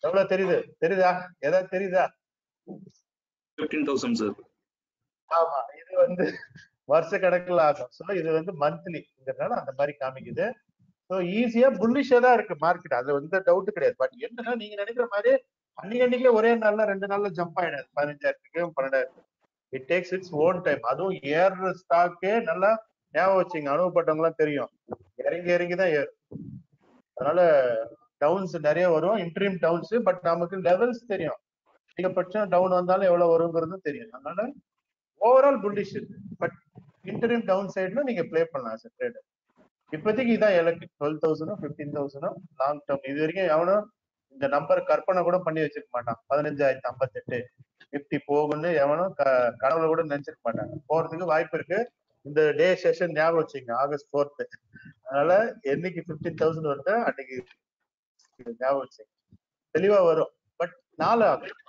எவ்வளவு தெரியுது தெரியுதா ஏதாவது தெரியுதா ஃபிஃப்டீன் தௌசண்ட் சார் ஆமா இது வந்து வருஷ கணக்குல ஆகும் சோ இது வந்து மந்த்லிங்கிறதுனால அந்த மாதிரி காமிக்குது ஸோ ஈஸியா புல்லிஷா தான் இருக்கு மார்க்கெட் அது வந்து டவுட் கிடையாது பட் என்னன்னா நீங்க நினைக்கிற மாதிரி அன்னைக்கு அன்னைக்கே ஒரே நாள்ல ரெண்டு நாள்ல ஜம்ப் ஆயிடாது பதினஞ்சாயிரத்துக்கு பன்னெண்டாயிரம் it takes its own time அதுவும் ஏறுற ஸ்டாக்கே நல்லா ஞாபகம் வச்சுங்க அனுபவப்பட்டவங்களாம் தெரியும் இறங்கி இறங்கி தான் ஏறும் அதனால டவுன்ஸ் நிறைய வரும் இன்ட்ரீம் டவுன்ஸ் பட் நமக்கு லெவல்ஸ் தெரியும் அதிகபட்சம் டவுன் வந்தாலும் எவ்வளவு வருங்கிறதும் தெரியும் அதனால ஓவரால் புல்லிஷ் இருக்கு பட் இன்டர்வியூ டவுன் சைடுல நீங்க ப்ளே பண்ணலாம் சார் ட்ரேட் இப்போதைக்கு இதான் இலக்கு டுவெல் தௌசண்டும் ஃபிஃப்டீன் தௌசண்டும் லாங் டேர்ம் இது வரைக்கும் எவனும் இந்த நம்பர் கற்பனை கூட பண்ணி வச்சிருக்க மாட்டான் பதினஞ்சாயிரத்தி ஐம்பத்தெட்டு நிப்டி போகும்னு எவனும் க- கனவுல கூட நினைச்சிருக்க மாட்டாங்க போறதுக்கு வாய்ப்பு இருக்கு இந்த டே செஷன் ஞாபகம் வச்சுங்க ஆகஸ்ட் ஃபோர்த்து அதனால என்னைக்கு ஃபிஃப்டீன் தௌசண்ட் வருதோ அன்னைக்கு ஞாபகம் வச்சுங்க தெளிவா வரும் பட் நாலு ஆகும்